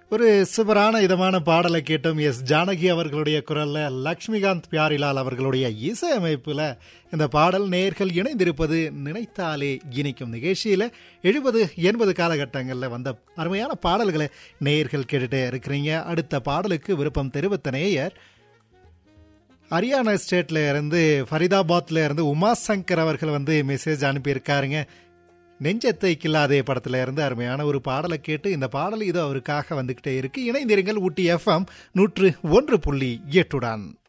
ஒரு சூப்பரான இதமான பாடலை கேட்டோம் எஸ் ஜானகி அவர்களுடைய குரல்ல லக்ஷ்மிகாந்த் பியாரிலால் அவர்களுடைய இசையமைப்புல இந்த பாடல் நேர்கள் இணைந்திருப்பது நினைத்தாலே இனிக்கும் நிகழ்ச்சியில எழுபது எண்பது காலகட்டங்களில் வந்த அருமையான பாடல்களை நேர்கள் கேட்டுட்டே இருக்கிறீங்க அடுத்த பாடலுக்கு விருப்பம் தெரிவித்த நேயர் ஹரியானா ஸ்டேட்ல இருந்து ஃபரிதாபாத்ல இருந்து உமாசங்கர் அவர்கள் வந்து மெசேஜ் அனுப்பியிருக்காருங்க நெஞ்சத்தை கில்லாதே படத்துல இருந்து அருமையான ஒரு பாடலை கேட்டு இந்த பாடல் இது அவருக்காக வந்துகிட்டே இருக்கு இணைந்திருங்கள் ஊட்டி எஃப்எம் நூற்று ஒன்று புள்ளி எட்டுடன்